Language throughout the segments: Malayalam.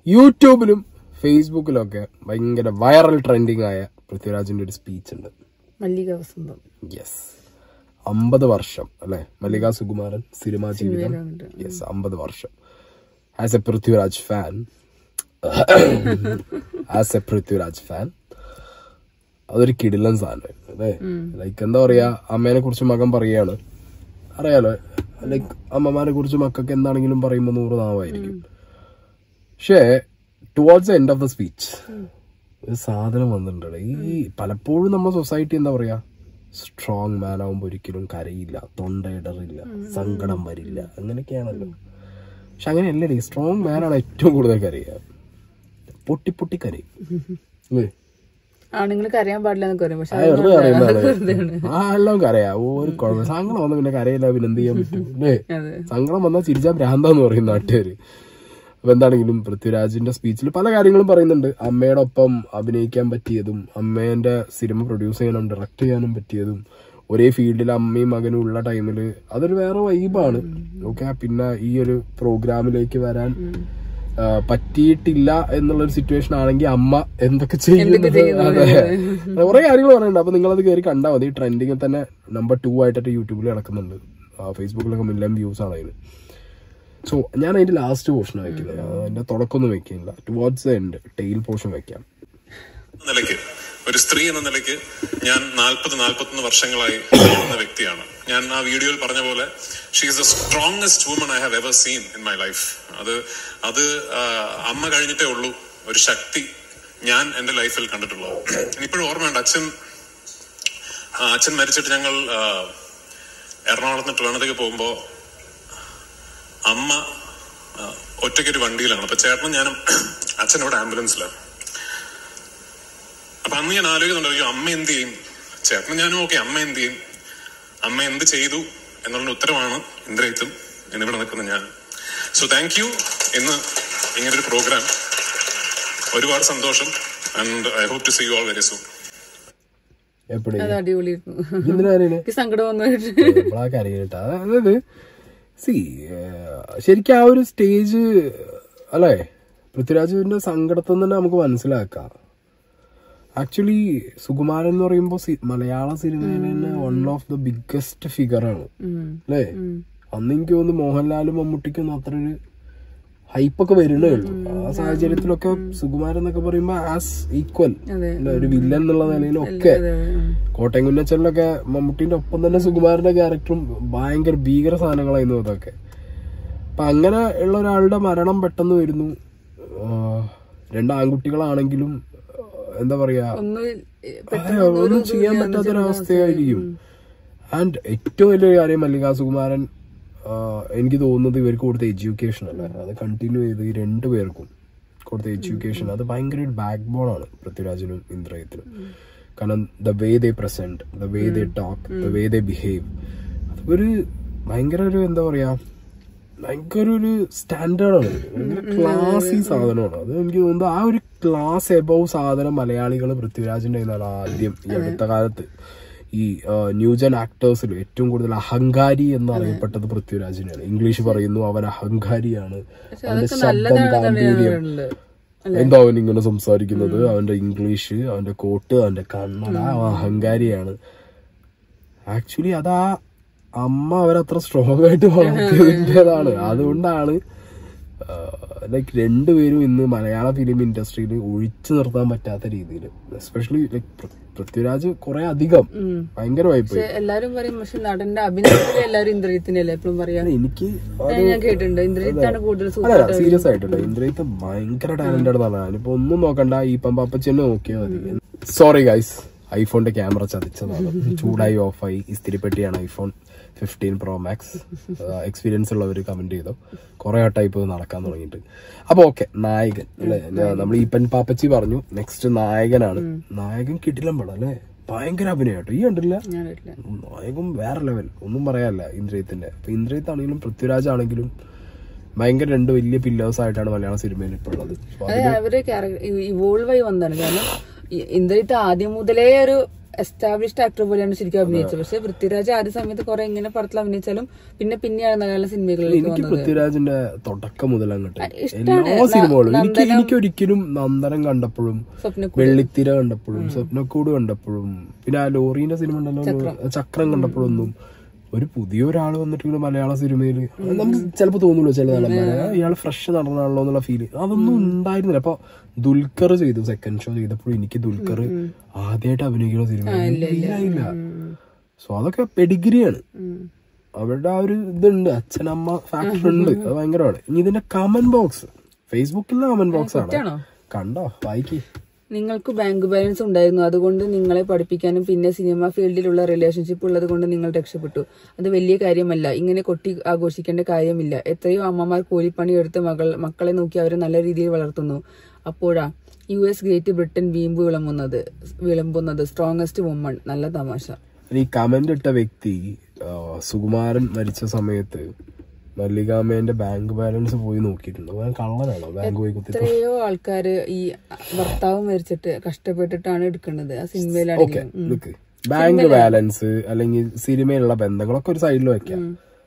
യൂട്യൂബിലും ഫേസ്ബുക്കിലൊക്കെ ഭയങ്കര വൈറൽ ട്രെൻഡിങ് ആയ പൃഥ്വിരാജിന്റെ ഒരു സ്പീച്ച് ഉണ്ട് മല്ലിക വസന്തം യെസ് അമ്പത് വർഷം അല്ലെ മല്ലിക സുകുമാരൻ സിനിമാ ജീവിതം വന്നിട്ട്. യെസ് അമ്പത് വർഷം as a Prithviraj fan as a Prithviraj fan അതൊരു കിടിലൻ സാധനമായിരുന്നു അല്ലേ ലൈക്ക് എന്താ പറയാ അമ്മേനെ കുറിച്ച് മകൻ പറയാണ് അറിയാലോ ലൈക്ക് അമ്മമാരെ കുറിച്ച് മക്കൾക്ക് എന്താണെങ്കിലും പറയുമ്പോൾ നൂറ് നാവായിരിക്കും പക്ഷേ towards end of the speech ഒരു സാധനം വന്നിട്ടുണ്ട് ഈ പലപ്പോഴും നമ്മുടെ സൊസൈറ്റി എന്താ പറയാ സ്ട്രോങ് മാൻ ആവുമ്പോൾ ഒരിക്കലും കരയില്ല തൊണ്ടയിടറില്ല സങ്കടം വരില്ല അങ്ങനെയൊക്കെയാണല്ലോ പക്ഷെ അങ്ങനെയല്ലേ സ്ട്രോങ് മാനാണ് ഏറ്റവും കൂടുതൽ കരയുക പൊട്ടി പൊട്ടി കരയും അല്ലേ ആണുങ്ങൾ കരയാൻ പാടില്ല എന്നൊക്കെ പറയും പക്ഷെ ആ, വെറുതെ കരയുന്നതാണ് ആ എല്ലാം കരയാ ഒരു കുഴപ്പം സങ്കടം വന്ന പിന്നെ കരയില്ല പിന്നെ എന്ത് ചെയ്യാൻ പറ്റും അല്ലേ അതെ സങ്കടം വന്നാൽ ചിരിച്ചാൽ ഭ്രാന്താന്ന് പറയും നാട്ടുകാര് അപ്പൊ എന്താണെങ്കിലും പൃഥ്വിരാജിന്റെ സ്പീച്ചിൽ പല കാര്യങ്ങളും പറയുന്നുണ്ട് അമ്മയുടെ ഒപ്പം അഭിനയിക്കാൻ പറ്റിയതും അമ്മേന്റെ സിനിമ പ്രൊഡ്യൂസ് ചെയ്യാനും ഡയറക്ട് ചെയ്യാനും പറ്റിയതും ഒരേ ഫീൽഡിൽ അമ്മയും മകനും ഉള്ള ടൈമിൽ അതൊരു വേറെ വൈബാണ് ഓക്കെ പിന്നെ ഈ ഒരു പ്രോഗ്രാമിലേക്ക് വരാൻ ആ, പറ്റിയിട്ടില്ല എന്നുള്ളൊരു സിറ്റുവേഷൻ ആണെങ്കിൽ അമ്മ എന്തൊക്കെ ചെയ്യുന്നത് അതെ കുറെ കാര്യങ്ങൾ പറയുന്നുണ്ട് അപ്പൊ നിങ്ങളത് കയറി കണ്ടാൽ മതി ട്രെൻഡിങ്ങിൽ തന്നെ നമ്പർ ടു ആയിട്ടൊക്കെ യൂട്യൂബിൽ നടക്കുന്നുണ്ട് ഫേസ്ബുക്കിലൊക്കെ മില്യൺ വ്യൂസ് ആണ് അതിന് സോ ഞാൻ അതിന്റെ ലാസ്റ്റ് പോർഷൻ വെക്കുന്നത് അതിന്റെ തുടക്കമൊന്നും വെക്കുന്നില്ല towards the end tail portion വെക്കാം നിലയ്ക്ക് ഒരു സ്ത്രീ എന്ന നിലയ്ക്ക് ഞാൻ നാൽപ്പത് നാൽപ്പത്തൊന്ന് വർഷങ്ങളായി കാണുന്ന വ്യക്തിയാണ് ഞാൻ ആ വീഡിയോയിൽ പറഞ്ഞ പോലെ she is the strongest woman I have ever seen in my life അത് അത് ആ, അമ്മ കഴിഞ്ഞിട്ടേ ഉള്ളൂ ഒരു ശക്തി ഞാൻ എന്റെ ലൈഫിൽ കണ്ടിട്ടുള്ളത് ഇപ്പോഴും ഓർമ്മയുണ്ട് അച്ഛൻ ആ, അച്ഛൻ മരിച്ചിട്ട് ഞങ്ങൾ ആ, എറണാകുളത്ത് നിന്ന് ട്രിവാണത്തേക്ക് പോകുമ്പോ അമ്മ ആ, ഒറ്റയ്ക്കൊരു വണ്ടിയിലാണ് അപ്പൊ ചേട്ടനും ഞാനും അച്ഛൻ ഇവിടെ ആംബുലൻസിലാണ് അപ്പൊ അന്ന് ഞാൻ ആലോചിക്കുന്നുണ്ട് അയ്യോ അമ്മ എന്ത് ചെയ്യും ചേട്ടനും ഞാനും ഓക്കെ അമ്മ എന്ത് ചെയ്യും അമ്മ എന്ത് ചെയ്തു എന്നുള്ള ഉത്തരവാണ് ഇന്ദ്രയത്തും എന്നിവിടെ നിൽക്കുന്ന ഞാൻ സോ താങ്ക് യു ഇന്ന് ഇങ്ങനൊരു പ്രോഗ്രാം ഒരുപാട് സന്തോഷം and I hope to see you all very soon എപ്പോഴും അത് അടിപൊളിയായിരുന്നു എന്തിനാ അറിയണേ എനിക്ക് സങ്കടം വന്നു നമ്മളാ കരയിട്ടാ അതായത് സി ശരിക്കും ആ ഒരു സ്റ്റേജ് അല്ലേ പൃഥ്വിരാജിന്റെ സങ്കടത്തിൽ നിന്ന് തന്നെ നമുക്ക് മനസ്സിലാക്കാം ആക്ച്വലി സുകുമാരൻ എന്ന് പറയുമ്പോൾ മലയാള സിനിമയിലെ തന്നെ വൺ ഓഫ് ദ ബിഗ്ഗസ്റ്റ് ഫിഗറാണ് അല്ലേ അന്ന് എനിക്ക് തോന്നുന്നു മോഹൻലാലും മമ്മൂട്ടിക്കൊന്നും അത്ര ഒരു ഹൈപ്പൊക്കെ വരുന്നേ ഉള്ളൂ ആ സാഹചര്യത്തിലൊക്കെ സുകുമാരൻ എന്നൊക്കെ പറയുമ്പോ ആസ് ഈക്വൽ അതെ. ഒരു വില്ലൻ എന്നുള്ള നിലയിലൊക്കെ അതെ, ഉം. കോട്ടയം കുഞ്ഞച്ചനിലൊക്കെ മമ്മൂട്ടിന്റെ ഒപ്പം തന്നെ സുകുമാരന്റെ ക്യാരക്ടറും ഭയങ്കര ഭീകര സാധനങ്ങളായിരുന്നു അതൊക്കെ അപ്പൊ അങ്ങനെ ഉള്ള ഒരാളുടെ മരണം പെട്ടെന്ന് വരുന്നു ആ, രണ്ട് ആൺകുട്ടികളാണെങ്കിലും ആ, എന്താ പറയാ ഒന്ന് ആ, ഒന്നും ചെയ്യാൻ പറ്റാത്തൊരവസ്ഥയായിരിക്കും ആൻഡ് ഏറ്റവും വലിയൊരു കാര്യം മല്ലിക സുകുമാരൻ ആ, എനിക്ക് തോന്നുന്നത് ഇവർക്ക് കൊടുത്ത എഡ്യൂക്കേഷൻ അല്ല അത് കണ്ടിന്യൂ ചെയ്ത് ഈ രണ്ടു പേർക്കും കൊടുത്ത എഡ്യൂക്കേഷൻ അത് ഭയങ്കര ഒരു ബാക്ക് ബോൺ ആണ് പൃഥ്വിരാജിനും ഇന്ദ്രയത്തിനും കാരണം the way they present the way they talk the way they behave അതൊരു ഭയങ്കര ഒരു എന്താ പറയാ ഭയങ്കര ഒരു സ്റ്റാൻഡേർഡാണ് ഭയങ്കര ക്ലാസി സാധനമാണ് അത് എനിക്ക് തോന്നുന്നത് ആ ഒരു ക്ലാസ് എബവ് സാധനം മലയാളികൾ പൃഥ്വിരാജിന്റെ കയ്യിലാണ് ആദ്യം ഈ അടുത്ത കാലത്ത് ഈ ന്യൂജൻ ആക്ടേഴ്സിൽ ഏറ്റവും കൂടുതൽ അഹങ്കാരി എന്ന് അറിയപ്പെട്ടത് പൃഥ്വിരാജിനെയാണ് ഇംഗ്ലീഷ് പറയുന്നു അവൻ അഹങ്കാരിയാണ് അവന്റെ ശബ്ദം ഗാംഭീര്യം എന്താ അവൻ ഇങ്ങനെ സംസാരിക്കുന്നത് അവന്റെ ഇംഗ്ലീഷ് അവന്റെ കോട്ട് അവന്റെ കണ്ണട അവൻ അഹങ്കാരിയാണ് ആക്ച്വലി അതാ അമ്മ അവരത്ര സ്ട്രോങ് ആയിട്ട് വളർത്തിയതിൻ്റെതാണ് അതുകൊണ്ടാണ് ലൈക്ക് രണ്ടുപേരും ഇന്ന് മലയാള ഫിലിം ഇൻഡസ്ട്രിയിൽ ഒഴിച്ചു നിർത്താൻ പറ്റാത്ത രീതിയിൽ എസ്പെഷ്യലി ലൈക്ക് പൃഥ്വിരാജ് കുറെ അധികം ഭയങ്കരമായി പോയി പക്ഷെ എല്ലാരും പറയും പക്ഷെ നടന്റെ അഭിനയത്തിൽ എല്ലാരും ഇന്ദ്രജിത്തിനല്ലേ എപ്പോഴും പറയാ എനിക്ക് അത് ഞാൻ കേട്ടിട്ടുണ്ട് ഇന്ദ്രജിത്താണ് കൂടുതൽ സൂപ്പർ അല്ല സീരിയസ് ആയിട്ടുണ്ട് ഇന്ദ്രജിത്ത് ഭയങ്കര ടാലന്റഡ് ആണ് ഞാനിപ്പോ ഒന്നും നോക്കണ്ട ഈ പമ്പാപ്പച്ചനെ നോക്കിയാൽ മതി സോറി ഗൈസ് ഐഫോണിന്റെ ക്യാമറ ചതിച്ചതാണ് ചൂടായി ഓഫായി ഇസ്തിരിപ്പെട്ടിയാണ് iPhone fifteen pro max experience ഉള്ളവർ കമന്റ് ചെയ്തു കുറെ വട്ടം ഇപ്പൊ നടക്കാൻ തുടങ്ങിയിട്ട് അപ്പൊ ഓക്കെ നായകൻ അല്ലെ നമ്മൾ ഈപ്പൻ പാപ്പച്ചി പറഞ്ഞു നെക്സ്റ്റ് നായകനാണ് നായകൻ കിട്ടില്ലം പടം അല്ലെ ഭയങ്കര അഭിനയം കേട്ടോ ഈ കണ്ടില്ല ഞാൻ കേട്ടില്ല നായകം വേറെ ലെവൽ ഒന്നും പറയാനല്ല ഇന്ദ്രജിത്തിന്റെ അപ്പൊ ഇന്ദ്രജിത്ത് ആണെങ്കിലും പൃഥ്വിരാജ് ആണെങ്കിലും ഭയങ്കര രണ്ട് വലിയ പില്ലേഴ്സ് ആയിട്ടാണ് മലയാള സിനിമയിൽ ഇപ്പോൾ ഉള്ളത് അപ്പൊ അത് അവര് ഇവോൾവ് ആയി വന്നതാണ് കാരണം ഇ- ഇന്ദ്രജിത്ത് ആദ്യം മുതലേ ഒരു എസ്റ്റാബ്ലിഷ്ഡ് ആക്ടർ പോലെയാണ് ശരിക്കും അഭിനയിച്ചത് പക്ഷെ പൃഥ്വിരാജ് ആദ്യ സമയത്ത് കുറെ ഇങ്ങനെ പടത്തിൽ അഭിനയിച്ചാലും പിന്നെ പിന്നെയാണ് നല്ല നല്ല സിനിമകളിലേക്ക് എനിക്ക് വന്നത് പൃഥ്വിരാജിന്റെ തുടക്കം മുതൽ അങ്ങോട്ട് ഇഷ്ടാണ്. എല്ലാ സിനിമകളും ന- എനിക്ക് എനിക്ക് ഒരിക്കലും നന്ദനം കണ്ടപ്പോഴും സ്വപ്ന വെള്ളിത്തിര കണ്ടപ്പോഴും സ്വപ്നക്കൂട് കണ്ടപ്പോഴും പിന്നെ ആ ലോറീന്റെ സിനിമ ഉണ്ടല്ലോ ചക്രം കണ്ടപ്പോഴൊന്നും ഒരു പുതിയ ഒരാൾ വന്നിട്ട് ഇങ്ങനെ മലയാള സിനിമയിൽ നമുക്ക് ചിലപ്പോൾ തോന്നുള്ളൂ ചില നടന്മാരെ ഇയാൾ ഫ്രഷ് നടനാണല്ലോ എന്നുള്ള ഫീല് അതൊന്നും ഉണ്ടായിരുന്നില്ല അപ്പൊ ദുൽഖർ ചെയ്തു സെക്കൻഡ് ഷോ ചെയ്തപ്പോൾ എനിക്ക് ദുൽഖർ ആദ്യമായിട്ട് അഭിനയിക്കുന്ന സിനിമ ഇല്ല സോ അതൊക്കെ പെഡിഗ്രിയാണ് ഉം. അവരുടെ ആ ഒരു ഇതുണ്ട് അച്ഛനമ്മ ഫാക്ടർ ഉണ്ട് അത് ഭയങ്കരമാണ് ഇനി ഇതിന്റെ കമന്റ് ബോക്സ് ഫേസ്ബുക്കിലെ കമന്റ് ബോക്സ് ആണ് കുറ്റാണോ? കണ്ടോ വായിക്കി നിങ്ങൾക്ക് ബാങ്ക് ബാലൻസ് ഉണ്ടായിരുന്നു അതുകൊണ്ട് നിങ്ങളെ പഠിപ്പിക്കാനും പിന്നെ സിനിമ ഫീൽഡിലുള്ള റിലേഷൻഷിപ്പ് ഉള്ളത് കൊണ്ട് നിങ്ങൾ രക്ഷപ്പെട്ടു അത് വലിയ കാര്യമല്ല ഇങ്ങനെ കൊട്ടി ആഘോഷിക്കേണ്ട കാര്യമില്ല എത്രയോ അമ്മമാർ കൂലിപ്പണി എടുത്ത് മകൾ മക്കളെ നോക്കി അവരെ നല്ല രീതിയിൽ വളർത്തുന്നു അപ്പോഴാ യു എസ് ഗ്രേറ്റ് ബ്രിട്ടൻ വീമ്പ് വിളമ്പുന്നത് വിളമ്പുന്നത് സ്ട്രോങ്ങസ്റ്റ് വുമൺ നല്ല തമാശ ഈ കമന്റ് ഇട്ട വ്യക്തി ആ, സുകുമാരൻ മരിച്ച സമയത്ത് മല്ലികാമ്മേന്റെ ബാങ്ക് ബാലൻസ് പോയി നോക്കിയിട്ടുണ്ട് അവൻ കള്ളനാണോ ബാങ്ക് പോയി കുത്തി എത്രയോ ആൾക്കാര് ഈ ഭർത്താവ് മരിച്ചിട്ട് കഷ്ടപ്പെട്ടിട്ടാണ് എടുക്കുന്നത് ആ ഓക്കെ സിനിമയിലാണെങ്കിലും നിക്ക് ബാങ്ക് ബാലൻസ് അല്ലെങ്കിൽ സിനിമയിലുള്ള ബന്ധങ്ങളൊക്കെ ഒരു സൈഡിൽ വെക്കാം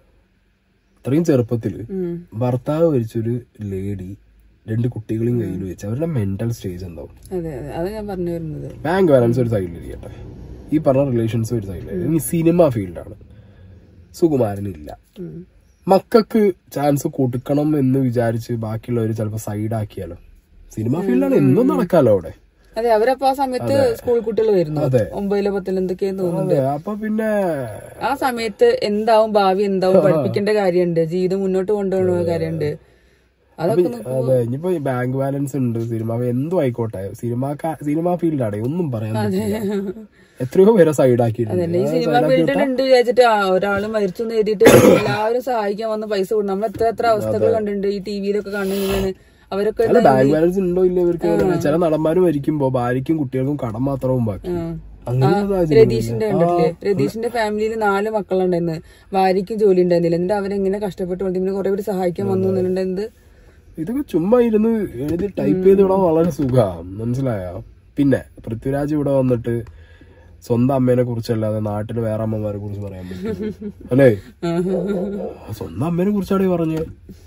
ഇത്രയും ചെറുപ്പത്തില് ഉം. ഭർത്താവ് മരിച്ചൊരു ലേഡി രണ്ട് കുട്ടികളെയും കയ്യിൽ വെച്ച് അവരുടെ മെന്റൽ സ്റ്റേജ് എന്താവും അതെ അതെ അത് ഞാൻ പറഞ്ഞു വരുന്നത് ബാങ്ക് ബാലൻസ് ഒരു സൈഡിലിരിക്കട്ടെ ഈ പറഞ്ഞ റിലേഷൻസ് ഒരു സൈഡിൽ ഇനി സിനിമ ഫീൽഡാണ് സുകുമാരനില്ല ഉം. മക്കൾക്ക് ചാൻസ് കൊടുക്കണം എന്ന് വിചാരിച്ച് ബാക്കിയുള്ളവർ ചിലപ്പോ സൈഡാക്കിയാലോ സിനിമ ഫീൽഡാണ് എന്നും നടക്കാലോ അവിടെ അതെ അവരപ്പോ ആ സമയത്ത് സ്കൂൾ കുട്ടികൾ വരുന്നു അതെ. ഒമ്പതിലോ പത്തിലോ എന്തൊക്കെയാന്ന് തോന്നുന്നു അതെ അപ്പൊ പിന്നെ ആ സമയത്ത് എന്താവും ഭാവി എന്താവും പഠിപ്പിക്കേണ്ട കാര്യമുണ്ട് ജീവിതം മുന്നോട്ട് കൊണ്ടുപോകുന്ന കാര്യമുണ്ട് അതൊക്കെ നോക്കുമ്പോ അതെ ഇനിയിപ്പോ ഈ ബാങ്ക് ബാലൻസ് ഉണ്ട് സിനിമ എന്തും ആയിക്കോട്ടെ സിനിമ സിനിമ ഫീൽഡാണ് ഒന്നും പറയാൻ പറ്റില്ല എത്രയോ പേരെ സൈഡാക്കിയിട്ടുണ്ട് ഈ സിനിമ ഫീൽഡിൽ ഉണ്ട് വിചാരിച്ചിട്ട് ആ ഒരാള് മരിച്ചു എന്ന് എഴുതിയിട്ട് എല്ലാവരും സഹായിക്കാൻ വന്ന് പൈസ കൊടുക്കും നമ്മൾ എത്ര എത്ര അവസ്ഥകൾ കണ്ടിട്ടുണ്ട് ഈ ടിവിയിലൊക്കെ കാണുന്നതാണ് അവരൊക്കെ അല്ല ബാങ്ക് ബാലൻസ് ഉണ്ടോ ഇല്ല ഇവർക്ക് ചില നടന്മാര് മരിക്കുമ്പോ ഭാര്യയ്ക്കും കുട്ടികൾക്കും കടം മാത്രവും ബാക്കി അങ്ങനെ ഒരു സാഹചര്യം രതീഷിന്റെ കണ്ടിട്ടില്ലേ രതീഷിന്റെ ഫാമിലിയിൽ നാല് മക്കളുണ്ടായിരുന്നു ഭാര്യയ്ക്കും ജോലി ഉണ്ടായിരുന്നില്ല എന്നിട്ട് അവരെങ്ങനെ കഷ്ടപ്പെട്ട് വളർത്തി പിന്നെ കുറെ പേര് സഹായിക്കാൻ വന്നു എന്നുണ്ടെന്ത് ഇതൊക്കെ ചുമ്മാ ഇരുന്ന് എഴുതി ടൈപ്പ് ചെയ്ത് വിടാൻ വളരെ സുഖമാണ് മനസ്സിലായോ പിന്നെ പൃഥ്വിരാജ് ഇവിടെ വന്നിട്ട് സ്വന്തം അമ്മേനെ കുറിച്ചല്ലാതെ നാട്ടിൽ വേറെ അമ്മമാരെ കുറിച്ച് പറയാൻ പറ്റും അല്ലേ സ്വന്തം അമ്മേനെ കുറിച്ചാണ് ഈ പറഞ്ഞത്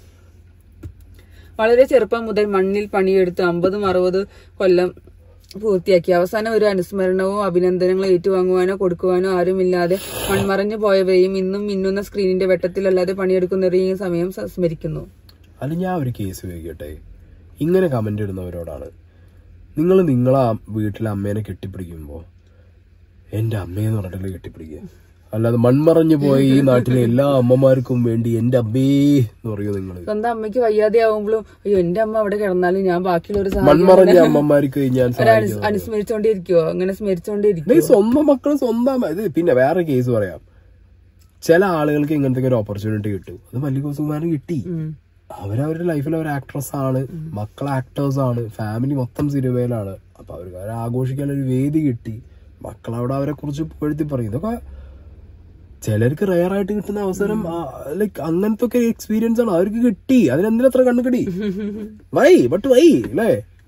വളരെ ചെറുപ്പം മുതൽ മണ്ണിൽ പണിയെടുത്ത് അമ്പതും അറുപത് കൊല്ലം പൂർത്തിയാക്കി അവസാനം ഒരു അനുസ്മരണവും അഭിനന്ദനങ്ങളും ഏറ്റുവാങ്ങുവാനോ കൊടുക്കുവാനോ ആരുമില്ലാതെ മൺമറഞ്ഞു പോയവരെയും ഇന്നും മിന്നുന്ന സ്ക്രീനിന്റെ വെട്ടത്തിലല്ലാതെ പണിയെടുക്കുന്നവരെയും സമയം സ- സ്മരിക്കുന്നു അല്ല ഞാൻ ഒരു കേസ് ഉപയോഗിക്കട്ടെ ഇങ്ങനെ കമന്റ് ഇടുന്നവരോടാണ് നിങ്ങൾ നിങ്ങളെ അ- വീട്ടിലെ അമ്മേനെ കെട്ടിപ്പിടിക്കുമ്പോ എന്റെ അമ്മയെന്ന് പറഞ്ഞിട്ടല്ലേ കെട്ടിപ്പിടിക്കുക അല്ലാതെ മൺമറഞ്ഞു പോയ ഈ നാട്ടിലെ എല്ലാ അമ്മമാർക്കും വേണ്ടി എന്റെ അമ്മേ എന്ന് പറയൂ നിങ്ങൾ സ്വന്തം അമ്മയ്ക്ക് വയ്യാതെ ആവുമ്പോഴും അയ്യോ എന്റെ അമ്മ അവിടെ കിടന്നാലും ഞാൻ ബാക്കിയുള്ളവർ മൺമറഞ്ഞ അമ്മമാർക്ക് ഞാൻ സഹായിക്കുന്നത് അനുസ്മരിച്ചോണ്ടിരിക്കുവോ അങ്ങനെ സ്മരിച്ചോണ്ടിരിക്കുവോ ഈ സ്വന്തം മക്കൾ സ്വന്തം അമ്മ- ഇത് പിന്നെ വേറെ കേസ് പറയാം ചില ആളുകൾക്ക് ഇങ്ങനത്തെ ഒരു ഓപ്പർച്യൂണിറ്റി കിട്ടും അത് മല്ലിക സുകുമാരൻ കിട്ടി അവരവരുടെ ലൈഫിൽ അവർ ആക്ട്രസ് ആണ് മക്കൾ ആക്ടേഴ്സ് ആണ് ഫാമിലി മൊത്തം സിനിമയിലാണ് അപ്പൊ അവർക്ക് അവരെ ആഘോഷിക്കാൻ ഒരു വേദി കിട്ടി മക്കൾ അവിടെ അവരെ കുറിച്ച് പുകഴ്ത്തി പറയും ഇതൊക്കെ ചിലർക്ക് റയർ ആയിട്ട് കിട്ടുന്ന അവസരം ലൈക്ക് അങ്ങനത്തെ ഒക്കെ എക്സ്പീരിയൻസ് ആണ് അവർക്ക് കിട്ടി അതിനെന്തിനത്ര കണ്ണുകടി വൈ ബട്ട് വൈ അല്ലേ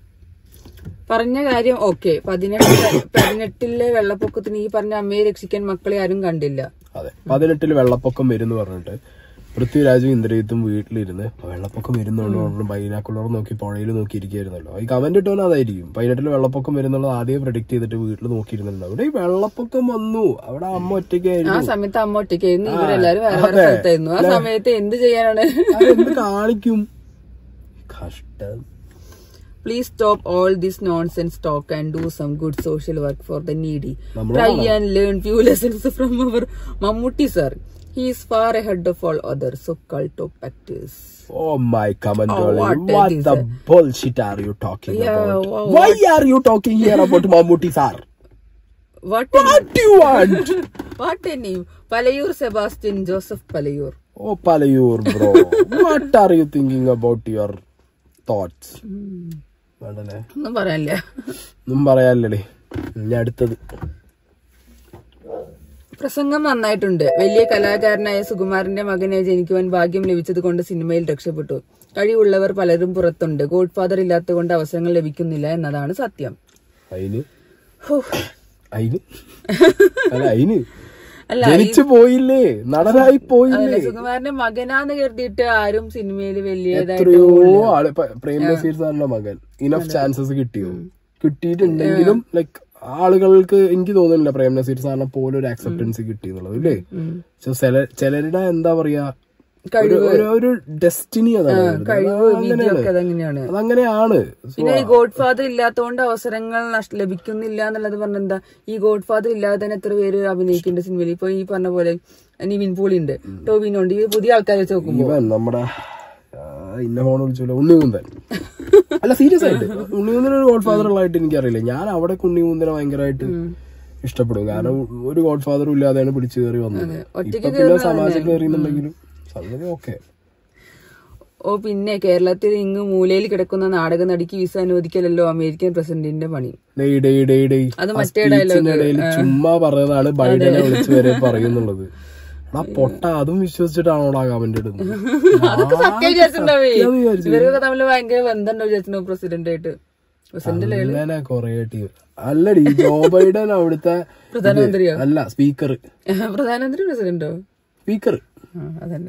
പറഞ്ഞ കാര്യം ഓക്കെ പതിനെട്ട് പതിനെട്ടിലെ വെള്ളപ്പൊക്കത്തിന് ഈ പറഞ്ഞ അമ്മയെ രക്ഷിക്കാൻ മക്കളെ ആരും കണ്ടില്ല അതെ പതിനെട്ടില് വെള്ളപ്പൊക്കം വരും എന്ന് പറഞ്ഞിട്ട് പൃഥ്വിരാജും ഇന്ദ്രജിത്തും വീട്ടിലിരുന്ന് വെള്ളപ്പൊക്കം വരുന്നുണ്ടോ പറഞ്ഞു ബൈനാക്കുള്ളവർ നോക്കി പുഴയിൽ നോക്കിയിരിക്കുകയായിരുന്നല്ലോ ഈ കമന്റ് ഇട്ടവൻ അതായിരിക്കും പതിനെട്ടില് വെള്ളപ്പൊക്കം വരുന്നുള്ളത് ആദ്യം പ്രഡിക്ട് ചെയ്തിട്ട് വീട്ടിൽ നോക്കിയിരുന്നുണ്ട് അവിടെ ഈ വെള്ളപ്പൊക്കം വന്നു അവിടെ അമ്മ ആ ഒറ്റയ്ക്കായിരുന്നു സമയത്ത് അമ്മ ഒറ്റയ്ക്കായിരുന്നു ഇവരെല്ലാരും വേറെ വേറെ സ്ഥലത്തായിരുന്നു ആ സമയത്ത് എന്ത് ചെയ്യാനാണ് എന്ത് കാണിക്കും കഷ്ടം please stop all this nonsense talk and do some good social work for the needy നമ്മളോടാണോ? Try and learn few lessons from our Mammootty sir he is far ahead of all other so called top actors Oh my comment Oh, darling. what What is the it? bullshit are you talking Yeah, about? wha- Why are you talking here about Mammootty sir? What What do you want? What a name Palayur Sebastian Joseph Palayur Oh, Palayur, bro. what are you thinking about your thoughts? വേണ്ടല്ലേ ഒന്നും പറയാനില്ല ഒന്നും പറയാനില്ലടേ ഇനി അടുത്തത് പ്രസംഗം നന്നായിട്ടുണ്ട് വലിയ കലാകാരനായ സുകുമാരന്റെ മകനെ ജനിക്കുവാൻ ഭാഗ്യം ലഭിച്ചത് കൊണ്ട് സിനിമയിൽ രക്ഷപ്പെട്ടു കഴിവുള്ളവർ പലരും പുറത്തുണ്ട് ഗോഡ് ഫാദർ ഇല്ലാത്തതുകൊണ്ട് അവസരങ്ങൾ ലഭിക്കുന്നില്ല എന്നതാണ് സത്യം അതിന് ഹോ. അയിന് അല്ല അയിന് അല്ല, ജനിച്ചു പോയില്ലേ നടനായി പോയില്ലേ അല്ല സുകുമാരന്റെ മകനാന്ന് കരുതിയിട്ട് ആരും സിനിമയിൽ വലിയതായിട്ട് എത്രയോ ആള് ഇപ്പൊ പ്രേം നസീർ സാറിന്റെ മകൻ ഇനഫ് ചാൻസസ് കിട്ടിയോ കിട്ടിയിട്ടുണ്ടെങ്കിലും ലൈക്ക് ആളുകൾക്ക് എനിക്ക് തോന്നുന്നില്ല പ്രേം നസീർ സാറിനെ പോലെ ഒരു ആക്സെപ്റ്റൻസ് കിട്ടി എന്നുള്ളത് ഇല്ലേ So, ചില- ചിലരുടെ എന്താ പറയാ ഒരു- ഒരു- ഒരു ഡെസ്റ്റിനി അതാണ് വരുന്നത്. കഴിവ് അത് വിധിയൊക്കെ അതങ്ങനെയാണ് അതങ്ങനെയാണ് So, പിന്നെ ഈ ഗോഡ് ഫാദർ ഇല്ലാത്തതുകൊണ്ട് അവസരങ്ങൾ നഷ്ട- ലഭിക്കുന്നില്ല എന്നുള്ളത് പറഞ്ഞെന്താ ഈ ഗോഡ് ഫാദർ ഇല്ലാതെ തന്നെ എത്ര പേര് അഭിനയിക്കേണ്ട സിനിമയിൽ ഇപ്പൊ ഈ പറഞ്ഞ പോലെ നിവിൻ പോളി ഉണ്ട് ടോവിനോ ഉണ്ട് ഈ പുതിയ ആൾക്കാരെ വെച്ച് നോക്കുമ്പോ ഇവൻ നമ്മുടെ ആ, ഇന്ന ഫോൺ വിളിച്ചല്ലോ ഉണ്ണിമുന്തൻ അല്ല സീരിയസ് ആയിട്ട് ഉണ്ണിമുന്തൻ ഒരു ഗോഡ് ഫാദർ ഉള്ളതായിട്ട് എനിക്കറിയില്ല ഞാൻ അവിടെ ഉണ്ണിമുന്തനെ ഭയങ്കരമായിട്ട് ഇഷ്ടപ്പെടും കാരണം ഒരു ഗോഡ് ഫാദറും ഇല്ലാതെയാണ് പിടിച്ചു കയറി വന്നത് ഇപ്പൊ പിന്നെ സമാജം കയറിയെന്നുണ്ടെങ്കിലും സംഗതി ഓക്കെ ഓ പിന്നെ കേരളത്തിൽ ഇങ്ങ് മൂലയിൽ കിടക്കുന്ന നാടക നടിക്ക് വിസ അനുവദിക്കലല്ലോ അമേരിക്കൻ പ്രസിഡന്റിന്റെ പണി ഡേയ് ഡേയ് ഡേയ് ഡേയ് അത് ആ മറ്റേ സ്പീച്ചിന്റെ ഇടയിൽ ചുമ്മാ പറഞ്ഞതാണ് ബൈഡനെ വിളിച്ചു വരെ പറയുന്നുള്ളത് എടാ പൊട്ട അതും വിശ്വസിച്ചിട്ടാണോടാ കമന്റ് ഇടുന്നത് അതൊക്കെ സത്യം വിചാരിച്ചിട്ടുണ്ടാവേ സത്യം വിചാരിച്ചു. ഇവരൊക്കെ തമ്മിൽ ഭയങ്കര ബന്ധമുണ്ടോ വിചാരിച്ചിട്ടുണ്ടോ പ്രസിഡന്റ് ആയിട്ട് പ്രസിഡന്റ് അങ്ങനെ കൊറേ ടീം അല്ലടി ജോ ബൈഡൻ അവിടുത്തെ പ്രധാനമന്ത്രിയോ അല്ല സ്പീക്കർ പ്രധാനമന്ത്രി പ്രസിഡന്റോ സ്പീക്കർ ആ, അതന്നെ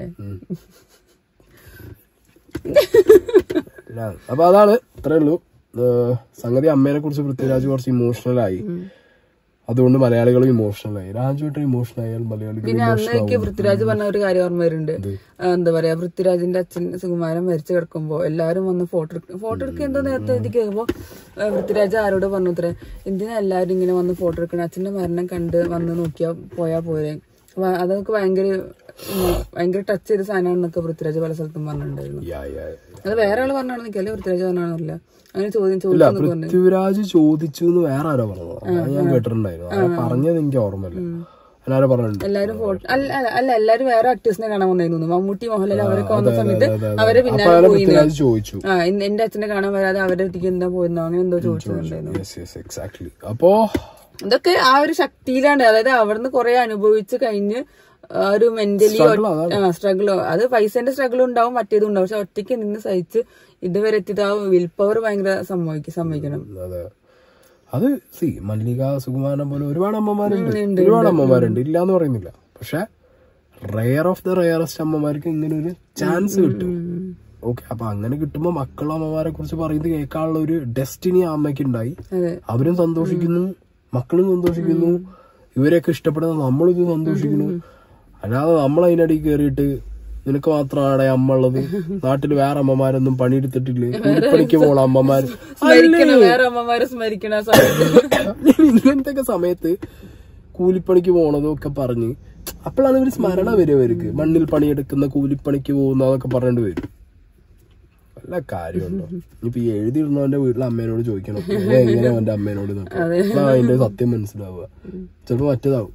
അപ്പൊ അതാണ് ഇത്രേ ഉള്ളൂ ഏഹ് സംഗതി അമ്മേനെ കുറിച്ച് പൃഥ്വിരാജ് കുറച്ച് ഇമോഷണൽ ആയി അതുകൊണ്ട് മലയാളികളും ഇമോഷണൽ ആയി രാജുവേട്ടൻ ഇമോഷണൽ ആയാൽ മലയാളികൾ പിന്നെ അന്ന് എനിക്ക് പൃഥ്വിരാജ് പറഞ്ഞ ഒരു കാര്യം ഓർമ്മ വരുന്നുണ്ട് ആ, എന്താ പറയാ പൃഥ്വിരാജിന്റെ അച്ഛൻ സുകുമാരൻ മരിച്ചു കിടക്കുമ്പോ എല്ലാരും വന്ന് ഫോട്ടോ എടുക്കും ഫോട്ടോ എടുക്കുക എന്തോ നേരത്തെ ഇത് കേൾക്കുമ്പോ ആ, പൃഥ്വിരാജ് ആരോട് പറഞ്ഞു ഇത്ര എന്തിനാ എല്ലാരും ഇങ്ങനെ വന്ന് ഫോട്ടോ എടുക്കണം അച്ഛന്റെ മരണം കണ്ട് വന്ന് നോക്കിയാ പോയാ പോരെ അപ്പൊ അതൊക്കെ ഭയങ്കര ഉം, ഭയങ്കര ടച്ച് ചെയ്ത സാധനമാണെന്നൊക്കെ പൃഥ്വിരാജ് പല സ്ഥലത്തും പറഞ്ഞിട്ടുണ്ടായിരുന്നു യാ, യാ, യാ. അത് വേറെ ആള് പറഞ്ഞാണെന്ന് എനിക്കല്ലേ പൃഥ്വിരാജ് പറഞ്ഞാണെന്നില്ല അങ്ങനെ ചോദ്യം ഇല്ല ചോദിച്ചു പറഞ്ഞു പൃഥ്വിരാജ് ചോദിച്ചു എന്ന് വേറെ ആരോ പറഞ്ഞത് അത് ഞാൻ കേട്ടിട്ടുണ്ടായിരുന്നു അത് പറഞ്ഞത് എനിക്ക് ഓർമ്മയില്ല ഞാനാരോ പറഞ്ഞിട്ടുണ്ട് എല്ലാരും ഫോട്ടോ അല്ല അല്ല, അല്ല എല്ലാരും വേറെ ആർട്ടിസ്റ്റിനെ കാണാൻ വന്നായിരുന്നു മമ്മൂട്ടി മോഹൻലാൽ അവരൊക്കെ വന്ന സമയത്ത് അതെ, അതെ. അവരെ അപ്പൊ പിന്നാലെ അയാളെ പോയി പൃഥ്വിരാജ് ചോദിച്ചു ആ ഇന്ന് എന്റെ അച്ഛനെ കാണാൻ വരാതെ അവരുടെ അടുത്തേക്ക് എന്താ പോയിരുന്നോ അങ്ങനെ എന്തോ ചോദിച്ചിട്ടുണ്ടായിരുന്നു യെസ് യെസ് എക്സാക്ട്ലി അപ്പോ ഇതൊക്കെ ആ ഒരു ശക്തിയിലാണ് അതായത് അവിടുന്ന് കുറെ അനുഭവിച്ച് കഴിഞ്ഞ് ആ ഒരു മെന്റലി സ്ട്രഗിൾ അത് പൈസന്റെ സ്ട്രഗിൾ ഉണ്ടാവും മറ്റേതും ഉണ്ടാവും പക്ഷെ ഒറ്റയ്ക്ക് നിന്ന് സഹിച്ച് ഇതുവരെ എത്തിയത് ആ വിൽ പവർ ഭയങ്കര സമ്മതിക്കും സമ്മതിക്കണം അതെ അത് സി മല്ലിക സുകുമാരനെ പോലെ ഒരുപാട് അമ്മമാരുണ്ട് ഒരുപാട് അമ്മമാരുണ്ട് ഇല്ല എന്ന് പറയുന്നില്ല പക്ഷെ റെയർ ഓഫ് ദ റെയറസ്റ്റ് അമ്മമാർക്ക് ഇങ്ങനെ ഒരു ചാൻസ് കിട്ടും ഓക്കെ അപ്പൊ അങ്ങനെ കിട്ടുമ്പോ മക്കളും അമ്മമാരെ കുറിച്ച് പറയുന്നത് കേൾക്കാനുള്ള ഒരു ഡെസ്റ്റിനി ആ അമ്മയ്ക്ക് ഉണ്ടായി അതെ അവരും സന്തോഷിക്കുന്നു മക്കളും സന്തോഷിക്കുന്നു ഇവരെയൊക്കെ ഇഷ്ടപ്പെടുന്ന നമ്മളിത് സന്തോഷിക്കുന്നു അല്ലാതെ നമ്മൾ അതിനടിയിൽ കയറിയിട്ട് നിനക്ക് മാത്രമാണ് അമ്മ ഉള്ളത് നാട്ടിൽ വേറെ അമ്മമാരൊന്നും പണിയെടുത്തിട്ടില്ലേ കൂലിപ്പണിക്ക് പോണ അമ്മമാര് സ്മരിക്കണം വേറെ അമ്മമാരെ സ്മരിക്കണ ആ സമയത്ത് ഇങ്ങനത്തെ ഒക്കെ സമയത്ത് കൂലിപ്പണിക്ക് പോണതും ഒക്കെ പറഞ്ഞ് അപ്പോഴാണ് ഇവര് സ്മരണ വരും അവർക്ക് മണ്ണിൽ പണിയെടുക്കുന്ന കൂലിപ്പണിക്ക് പോകുന്നതൊക്കെ പറഞ്ഞിട്ട് വരും വല്ല കാര്യമുണ്ടോ ഇനിയിപ്പൊ ഈ എഴുതിയിടുന്നവന്റെ വീട്ടിലെ അമ്മേനോട് ചോദിക്കണം "ഏ, എങ്ങനെ അവന്റെ അമ്മേനോട് നോക്കാം അപ്പൊ അതിന്റെ സത്യം മനസ്സിലാവുക ചിലപ്പോ മറ്റേതാവും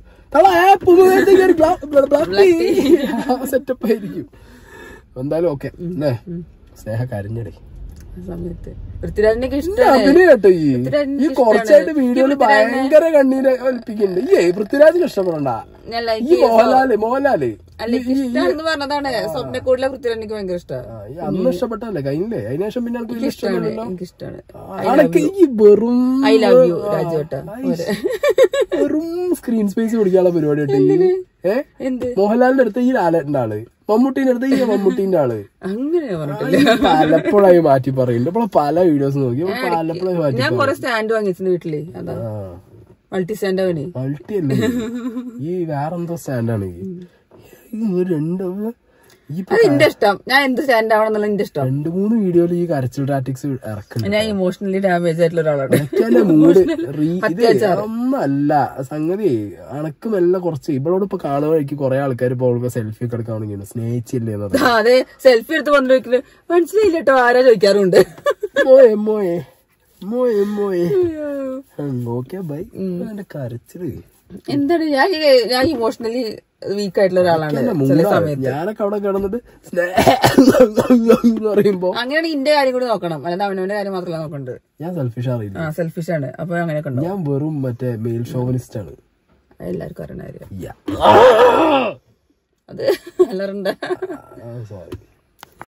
സെറ്റപ്പ് ആയിരിക്കും എന്തായാലും ഓക്കെ അല്ലേ സ്നേഹ കരഞ്ഞടേ ആ സമയത്ത് പൃഥ്വിരാജിനൊക്കെ ഇഷ്ടമാണ് അഭിനയം കേട്ടോ ഈ പൃഥ്വിരാജിനെ ഈ കുറച്ചായിട്ട് വീഡിയോയില് ഭയങ്കര കണ്ണീര് ഒലിപ്പിക്കുന്നുണ്ട് ഈ പൃഥ്വിരാജിന് ഇഷ്ടപ്പെടണ്ട ഞാൻ ലൈക്ക് ഈ മോഹൻലാല് മോഹൻലാല് അല്ല ഇഷ്ടമാണെന്ന് പറഞ്ഞതാണ് സ്വപ്നക്കൂടിലെ പൃഥ്വിരാജ് എനിക്ക് ഭയങ്കര ഇഷ്ടമാണ് ആ, ഈ അന്ന് ഇഷ്ടപ്പെട്ടല്ലേ കഴിഞ്ഞില്ലേ അതിനുശേഷം പിന്നെ എനിക്ക് വലിയ ഇഷ്ടമല്ലല്ലോ എനിക്ക് ഇഷ്ടമാണ് ആണൊക്കെ ഈ വെറും ഐ ലവ് യു രാജുവേട്ട വെറും സ്ക്രീൻ സ്പേസ് പിടിക്കാനുള്ള പരിപാടി കേട്ടോ ഈ ഏ എന്ത് മോഹൻലാലിന്റെ അടുത്ത് ഈ ലാലേട്ടന്റെ ആള് മമ്മൂട്ടീന്റെ അടുത്ത് ഈ മമ്മൂട്ടീന്റെ ആള് അങ്ങനെ പറഞ്ഞിട്ടില്ല ഈ പലപ്പോഴായി മാറ്റി പറയുന്നുണ്ട് ഇപ്പോൾ പല വീഡിയോസ് നോക്കി അപ്പൊ പലപ്പോഴായി മാറ്റി ഞാൻ കൊറേ സ്റ്റാൻഡ് വാങ്ങിച്ചിട്ടുണ്ട് വീട്ടില് അതാ ആ മൾട്ടി സ്റ്റാൻഡ് അവന് മൾട്ടി അല്ലേ ഈ വേറെന്തോ സ്റ്റാൻഡാണ് ഈ ഈ ഒരു രണ്ട് ഈ അത് എന്റെ ഇഷ്ടം ഞാൻ എന്ത് സ്റ്റാൻഡ് ആവണമെന്നുള്ള എന്റെ ഇഷ്ടം രണ്ട് മൂന്ന് വീഡിയോയിൽ ഈ കരച്ചിൽ ടാറ്റിക്സ് ഇറക്കുന്നുണ്ട് ഞാൻ ഇമോഷണലി ഡാമേജ് ആയിട്ടുള്ള ഒരാളാണ് എനിക്കല്ല മൂഡ് ഇത് ഒന്നല്ല സംഗതി അണക്ക് മെല്ലെ കുറച്ച് ഇവളോട് ഇപ്പൊ കാണുക വഴിക്ക് കുറെ ആൾക്കാർ ഇപ്പൊ അവൾക്ക് സെൽഫി ഒക്കെ എടുക്കാൻ സ്നേഹിച്ചില്ലേ എന്നത് ആ, അതെ സെൽഫി എടുത്ത് വന്നു ചോദിക്കുന്നത് മനസ്സിലായില്ല കേട്ടോ ആരാ ചോദിക്കാറുണ്ട് മോയെ മോയെ മോയെ മോയെ ഓക്കെ ബൈ എന്റെ കരച്ചില് എന്താണ് ഞാൻ ഈ- ഞാൻ ഇമോഷണലി വീക്ക് ആയിട്ടുള്ള ഒരാളാണ് എന്റെ ചില മൂടാണ് സമയത്ത് ഞാനൊക്കെ അവിടെ കിടന്നിട്ട് എന്ന് പറയുമ്പോ അങ്ങനെയാണെങ്കിൽ ഇന്റെ കാര്യം കൂടി നോക്കണം അല്ലാതെ അവനവന്റെ കാര്യം മാത്രമല്ല നോക്കണ്ടത് ഞാൻ സെൽഫിഷ് അറിയില്ല ആ സെൽഫിഷ് ആണ് അപ്പൊ അങ്ങനെയൊക്കെ ഉണ്ടോ ഞാൻ വെറും മറ്റേ മെയിൽ ഷോവനിസ്റ്റ് ആണ് അത് എല്ലാവർക്കും അറിയണ കാര്യം Yeah. അത് എല്ലാവരും സോറി